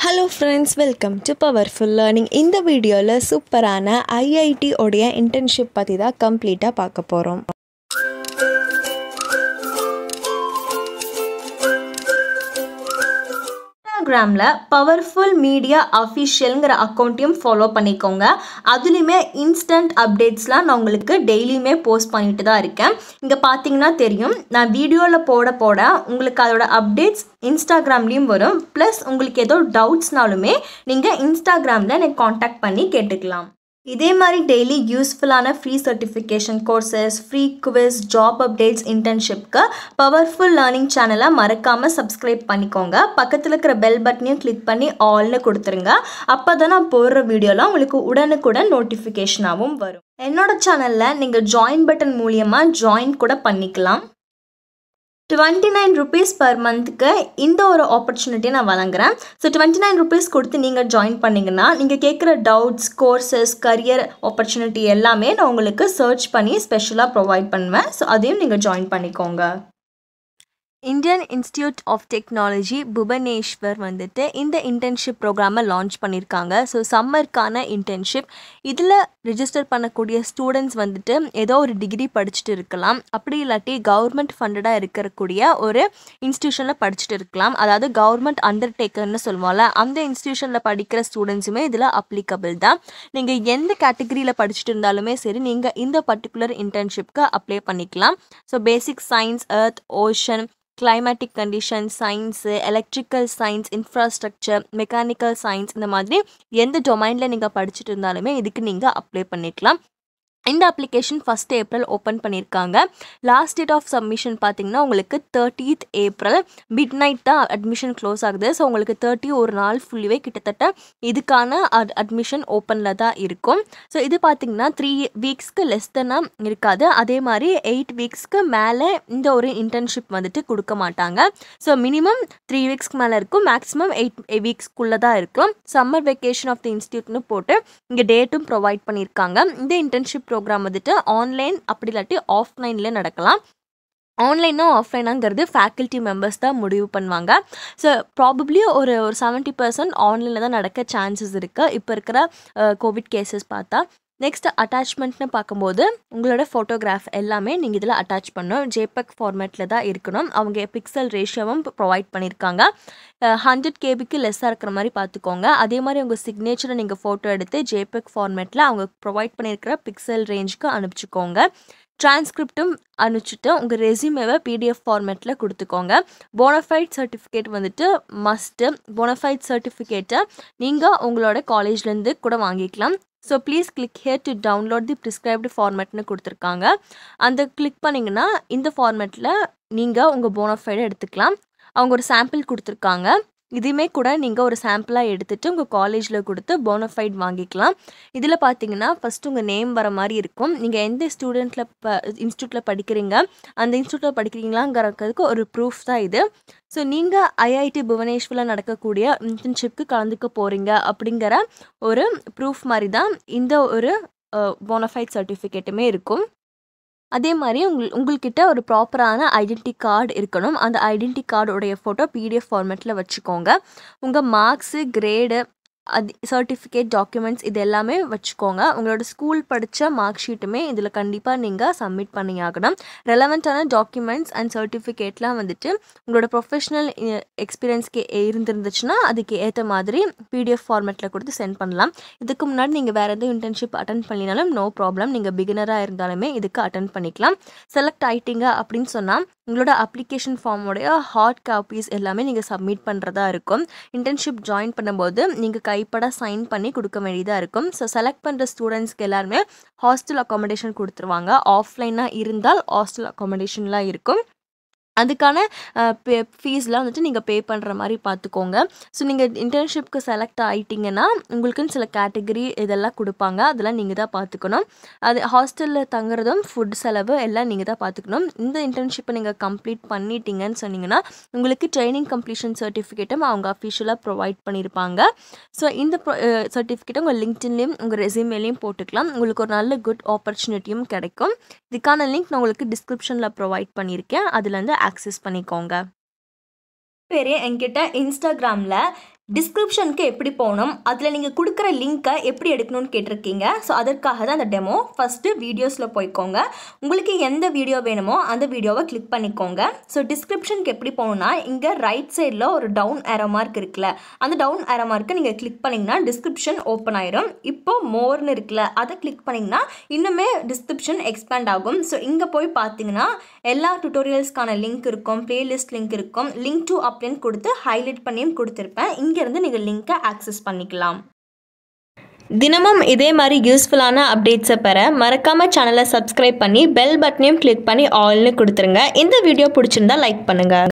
hello friends welcome to powerful learning இந்த வீடியோவில் சூப்பரான ஐஐடி உடைய இன்டர்ன்ஷிப் பற்றி தான் கம்ப்ளீட்டாக பார்க்க போகிறோம் இன்ஸ்டாகிராமில் பவர்ஃபுல் மீடியா அஃபிஷியலுங்கிற அக்கௌண்ட்டையும் ஃபாலோ பண்ணிக்கோங்க அதுலேயுமே இன்ஸ்டன்ட் அப்டேட்ஸ்லாம் நான் உங்களுக்கு டெய்லியுமே போஸ்ட் பண்ணிட்டு தான் இருக்கேன் இங்கே பார்த்தீங்கன்னா தெரியும் நான் வீடியோவில் போட போட உங்களுக்கு அதோட அப்டேட்ஸ் இன்ஸ்டாகிராம்லேயும் வரும் ப்ளஸ் உங்களுக்கு ஏதோ டவுட்ஸ்னாலுமே நீங்கள் இன்ஸ்டாகிராமில் எனக்கு காண்டாக்ட் பண்ணி கேட்டுக்கலாம் இதே மாதிரி டெய்லி யூஸ்ஃபுல்லான free certification courses free quiz job updates இன்டர்ன்ஷிப்க்கு பவர்ஃபுல் லேர்னிங் சேனலை மறக்காமல் சப்ஸ்கிரைப் பண்ணிக்கோங்க பக்கத்தில் இருக்கிற பெல் பட்டனையும் கிளிக் பண்ணி ஆல்னு கொடுத்துருங்க அப்போ தான் நான் போடுற வீடியோலாம் உங்களுக்கு உடனுக்குடன் நோட்டிஃபிகேஷனாகவும் வரும் என்னோட சேனலில் நீங்கள் ஜாயின் பட்டன் மூலியமாக ஜாயின் கூட பண்ணிக்கலாம் டுவெண்ட்டி நைன் ருபீஸ் பர் மந்த்துக்கு இந்த ஒரு ஆப்பர்ச்சுனிட்டியை நான் வழங்குறேன் ஸோ டுவெண்ட்டி நைன் ருபீஸ் கொடுத்து நீங்கள் ஜாயின் பண்ணிங்கன்னா நீங்கள் கேட்குற டவுட்ஸ் கோர்சஸ் கரியர் ஆப்பர்ச்சுனிட்டி எல்லாமே நான் உங்களுக்கு சர்ச் பண்ணி ஸ்பெஷலாக ப்ரொவைட் பண்ணுவேன் ஸோ அதையும் நீங்கள் ஜாயின் பண்ணிக்கோங்க Indian institute of technology Bhubaneswar வந்துட்டு இந்த இன்டர்ன்ஷிப் ப்ரோக்ராமை லான்ச் பண்ணியிருக்காங்க ஸோ சம்மருக்கான இன்டர்ன்ஷிப் இதில் ரிஜிஸ்டர் பண்ணக்கூடிய ஸ்டூடெண்ட்ஸ் வந்துட்டு ஏதோ ஒரு டிகிரி படிச்சுட்டு இருக்கலாம் அப்படி இல்லாட்டி கவர்மெண்ட் ஃபண்டடாக இருக்கக்கூடிய ஒரு இன்ஸ்டியூஷனில் படிச்சுட்டு இருக்கலாம் அதாவது கவர்மெண்ட் அண்டர்டேக்கர்னு சொல்லுவோம்ல அந்த இன்ஸ்டியூஷனில் படிக்கிற ஸ்டூடெண்ட்ஸுமே இதில் அப்ளிகபிள் தான் நீங்கள் எந்த கேட்டகரியில் படிச்சுட்டு இருந்தாலுமே சரி நீங்கள் இந்த பர்டிகுலர் இன்டர்ன்ஷிப்க்கு அப்ளை பண்ணிக்கலாம் so basic science earth ocean climatic condition science electrical science infrastructure mechanical science இந்த மாதிரி எந்த டொமைனில் நீங்கள் படிச்சுட்டு இருந்தாலுமே இதுக்கு நீங்கள் அப்ளை பண்ணிக்கலாம் இந்த அப்ளிகேஷன் ஃபஸ்ட் ஏப்ரல் ஓப்பன் பண்ணியிருக்காங்க லாஸ்ட் டேட் ஆஃப் சப்மிஷன் பார்த்தீங்கன்னா உங்களுக்கு தேர்ட்டீத் ஏப்ரல் மிட் நைட் தான் அட்மிஷன் க்ளோஸ் ஆகுது ஸோ உங்களுக்கு தேர்ட்டி ஒரு நாள் ஃபுல்லிவே கிட்டத்தட்ட இதுக்கான அட் அட்மிஷன் ஓப்பனில் தான் இருக்கும் ஸோ இது பார்த்தீங்கன்னா த்ரீ வீக்ஸ்க்கு லெஸ் தென்னாக இருக்காது அதே மாதிரி எயிட் வீக்ஸ்க்கு மேலே இந்த ஒரு இன்டர்ன்ஷிப் வந்துட்டு கொடுக்க மாட்டாங்க ஸோ மினிமம் த்ரீ வீக்ஸ்க்கு மேலே இருக்கும் மேக்ஸிமம் எயிட் வீக்ஸ்க்குள்ளே தான் இருக்கும் சம்மர் வெக்கேஷன் ஆஃப் தி இன்ஸ்டியூட்னு போட்டு இங்கே டேட்டும் ப்ரொவைட் பண்ணியிருக்காங்க இந்த இன்டர்ன்ஷிப் ப்ரோக்ராம் வந்துட்டு ஆன்லைன் அப்படி இல்லாட்டி ஆஃப்லைனில் நடக்கலாம் ஆன்லைனா ஆஃப்லைனாங்கிறது ஃபேக்கல்ட்டி மெம்பர்ஸ் தான் முடிவு பண்ணுவாங்க ஸோ ப்ராபப்ளி ஒரு ஒரு செவன்ட்டி பர்சன்ட் ஆன்லைனில் தான் நடக்க சான்சஸ் இருக்குது இப்போ இருக்கிற கோவிட் கேசஸ் பார்த்தா நெக்ஸ்ட் அட்டாச்மெண்ட்னு பார்க்கும்போது உங்களோட ஃபோட்டோகிராஃப் எல்லாமே நீங்கள் இதில் அட்டாச் பண்ணணும் ஜேபெக் ஃபார்மேட்டில் தான் இருக்கணும் அவங்க பிக்சல் ரேஷியோவும் ப்ரொவைட் பண்ணியிருக்காங்க ஹண்ட்ரட் கேபிக்கு லெஸ்ஸாக இருக்கிற மாதிரி பார்த்துக்கோங்க அதே மாதிரி உங்கள் சிக்னேச்சரை நீங்கள் ஃபோட்டோ எடுத்து ஜேபெக் ஃபார்மேட்டில் அவங்க ப்ரொவைட் பண்ணியிருக்கிற பிக்சல் ரேஞ்சுக்கு அனுப்பிச்சிக்கோங்க டிரான்ஸ்கிரிப்டும் அனுப்பிச்சிட்டு உங்கள் ரெசியூமேவை பிடிஎஃப் ஃபார்மேட்டில் கொடுத்துக்கோங்க போனஃபைட் சர்டிஃபிகேட் வந்துட்டு மஸ்ட்டு போனஃபைட் சர்டிஃபிகேட்டை நீங்கள் உங்களோட காலேஜ்லேருந்து கூட வாங்கிக்கலாம் so please click here to download the prescribed ஃபார்மேட்னு கொடுத்துருக்காங்க அந்த கிளிக் பண்ணிங்கன்னா இந்த ஃபார்மேட்டில் நீங்கள் உங்கள் போனஃபைடை எடுத்துக்கலாம் அவங்க ஒரு சாம்பிள் கொடுத்துருக்காங்க இதுவுமே கூட நீங்கள் ஒரு சாம்பிளாக எடுத்துகிட்டு உங்கள் காலேஜில் கொடுத்து போனஃபைட் வாங்கிக்கலாம் இதில் பார்த்தீங்கன்னா ஃபஸ்ட்டு உங்கள் நேம் வர மாதிரி இருக்கும் நீங்கள் எந்த ஸ்டூடெண்ட்டில் ப இன்ஸ்டியூட்டில் படிக்கிறீங்க அந்த இன்ஸ்டியூட்டில் படிக்கிறீங்களாங்கிறதுக்கு ஒரு ப்ரூஃப் தான் இது ஸோ நீங்கள் ஐஐடி புவனேஸ்வரில் நடக்கக்கூடிய இன்டர்ன்ஷிப்க்கு கலந்துக்க போகிறீங்க அப்படிங்கிற ஒரு ப்ரூஃப் மாதிரி தான் இந்த ஒரு போனஃபைட் சர்டிஃபிகேட்டுமே இருக்கும் அதே மாதிரி உங்கள் உங்கள்கிட்ட ஒரு ப்ராப்பரான ஐடென்டி கார்டு இருக்கணும் அந்த ஐடென்டி கார்டோடைய ஃபோட்டோ பிடிஎஃப் ஃபார்மேட்டில் வச்சுக்கோங்க உங்கள் மார்க்ஸு கிரேடு அது சர்டிஃபிகேட் டாக்குமெண்ட்ஸ் இது எல்லாமே வச்சுக்கோங்க உங்களோட ஸ்கூல் படித்த மார்க் ஷீட்டுமே இதில் கண்டிப்பாக நீங்கள் சப்மிட் பண்ணி ஆகணும் ரெலவெண்ட்டான டாக்குமெண்ட்ஸ் அண்ட் சர்டிஃபிகேட்லாம் வந்துட்டு உங்களோட ப்ரொஃபஷ்னல் எக்ஸ்பீரியன்ஸ்க்கு இருந்துருந்துச்சுன்னா அதுக்கு ஏற்ற மாதிரி பிடிஎஃப் ஃபார்மேட்டில் கொடுத்து சென்ட் பண்ணலாம் இதுக்கு முன்னாடி நீங்கள் வேறு எதுவும் இன்டர்ன்ஷிப் அட்டன் பண்ணினாலும் நோ ப்ராப்ளம் நீங்கள் பிகினராக இருந்தாலுமே இதுக்கு அட்டன் பண்ணிக்கலாம் செலக்ட் ஆயிட்டீங்க அப்படின்னு சொன்னால் உங்களோட அப்ளிகேஷன் ஃபார்மோடைய ஹார்ட் காப்பீஸ் எல்லாமே நீங்கள் சப்மிட் பண்ணுறதா இருக்கும் இன்டர்ன்ஷிப் ஜாயின் பண்ணும்போது நீங்கள் கைப்பட சைன் பண்ணி கொடுக்க வேண்டியதாக இருக்கும் ஸோ செலக்ட் பண்ணுற ஸ்டூடெண்ட்ஸ்க்கு எல்லாருமே ஹாஸ்டல் அக்காமடேஷன் கொடுத்துருவாங்க ஆஃப்லைனாக இருந்தால் ஹாஸ்டல் அக்காமடேஷன்லாம் இருக்கும் அதுக்கான பே ஃபீஸ்லாம் வந்துட்டு நீங்கள் பே பண்ணுற மாதிரி பார்த்துக்கோங்க ஸோ நீங்கள் இன்டர்ன்ஷிப்க்கு செலக்ட் ஆகிட்டிங்கன்னா உங்களுக்குன்னு சில கேட்டகரி இதெல்லாம் கொடுப்பாங்க அதெல்லாம் நீங்கள் தான் பார்த்துக்கணும் அது ஹாஸ்டலில் தங்குறதும் ஃபுட் செலவு எல்லாம் நீங்கள் தான் பார்த்துக்கணும் இந்த இன்டர்ன்ஷிப்பை நீங்கள் கம்ப்ளீட் பண்ணிட்டீங்கன்னு சொன்னீங்கன்னா உங்களுக்கு ட்ரைனிங் கம்ப்ளீஷன் சர்டிஃபிகேட்டும் அவங்க அஃபிஷியலாக ப்ரொவைட் பண்ணியிருப்பாங்க ஸோ இந்த சர்டிஃபிகேட்டை உங்கள் லிங்க்டின்லேயும் உங்கள் ரெசியூமேலையும் போட்டுக்கலாம் உங்களுக்கு ஒரு நல்ல குட் ஆப்பர்ச்சுனிட்டியும் கிடைக்கும் இதுக்கான லிங்க் நான் உங்களுக்கு டிஸ்கிரிப்ஷனில் ப்ரொவைட் பண்ணியிருக்கேன் அதுலேருந்து ஆக்சஸ் பண்ணிக்கோங்க பேர் என்கிட்ட இன்ஸ்டாகிராமில் டிஸ்கிரிப்ஷனுக்கு எப்படி போகணும் அதில் நீங்கள் கொடுக்குற லிங்க்கை எப்படி எடுக்கணும்னு கேட்டிருக்கீங்க ஸோ அதற்காக தான் அந்த டெமோ ஃபஸ்ட்டு வீடியோஸில் போய்க்கோங்க உங்களுக்கு எந்த வீடியோ வேணுமோ அந்த வீடியோவை கிளிக் பண்ணிக்கோங்க ஸோ டிஸ்கிரிப்ஷனுக்கு எப்படி போகணும்னா இங்கே ரைட் சைடில் ஒரு டவுன் ஏரோ மார்க் இருக்குல்ல அந்த டவுன் ஏரோ மார்க்கை நீங்கள் கிளிக் பண்ணிங்கன்னா டிஸ்கிரிப்ஷன் ஓப்பன் ஆயிரும் இப்போ மோர்னு இருக்குல்ல அதை கிளிக் பண்ணிங்கன்னா இன்னுமே டிஸ்கிரிப்ஷன் எக்ஸ்பேண்ட் ஆகும் ஸோ இங்கே போய் பார்த்தீங்கன்னா எல்லா டுட்டோரியல்ஸ்க்கான லிங்க் இருக்கும் பிளேலிஸ்ட் லிங்க் இருக்கும் லிங்க் டு அப்படின்னு கொடுத்து ஹைலைட் பண்ணியும் கொடுத்துருப்பேன் இங்கேருந்து நீங்கள் லிங்க்கை ஆக்சஸ் பண்ணிக்கலாம் தினமும் இதே மாதிரி யூஸ்ஃபுல்லான அப்டேட்ஸை பெற மறக்காம சேனலை சப்ஸ்கிரைப் பண்ணி பெல் பட்டனையும் கிளிக் பண்ணி ஆல்னு கொடுத்துருங்க இந்த வீடியோ பிடிச்சிருந்தா லைக் பண்ணுங்க